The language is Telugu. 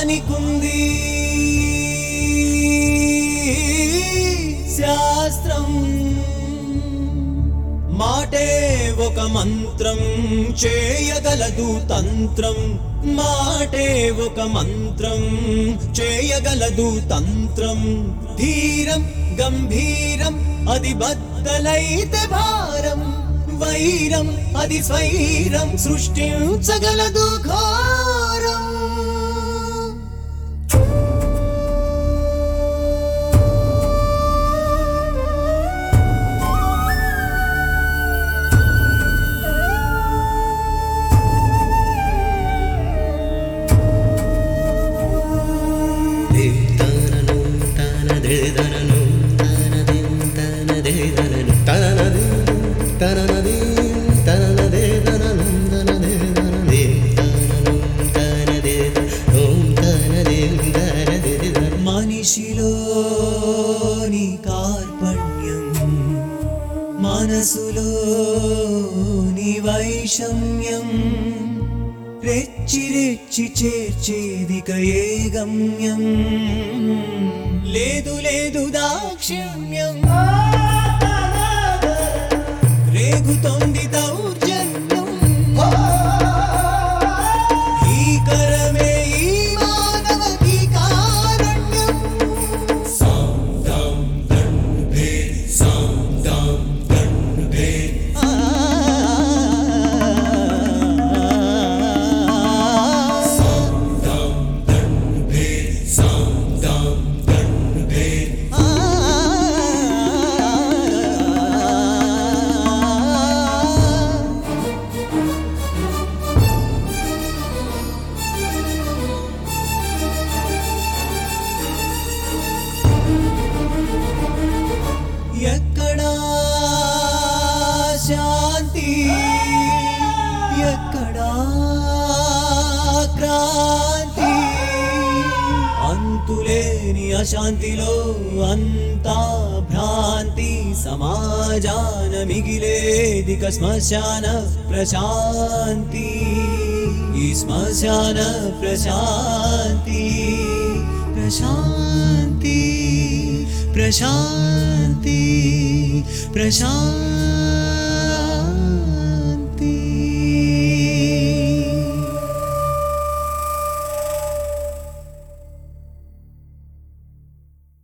మానికుంది శాస్త్రం మాటే ఒక మంత్రం చేయగలదు తంత్రం మాటే ఒక మంత్రం చేయగలదు తంత్రం ధీరం గంభీరం అది బద్దలైతే భారం వైరం అది స్వైరం సృష్టించగలదు ఘోరం మనిషిలోని కార్పణ్యం మనసులోని వైషమ్యం రెచ్చి రెచ్చి చేర్చేదిక ఏ గమ్యం లేదు లేదు దాక్షిణ్యం రేగుతోంది దౌర్జన్యం భీకరమే ఈ మానవకి కారణ్యం ఎక్కడా శాంతి ఎక్కడా క్రాంతి అంతులేని అశాంతిలో అంతా భ్రాంతి సమాజాన మిగిలేదిక శ్మశాన ప్రశాంతి ఈ శ్మశాన ప్రశాంతి ప్రశాంతి ప్రశాంతి ప్రశాంతి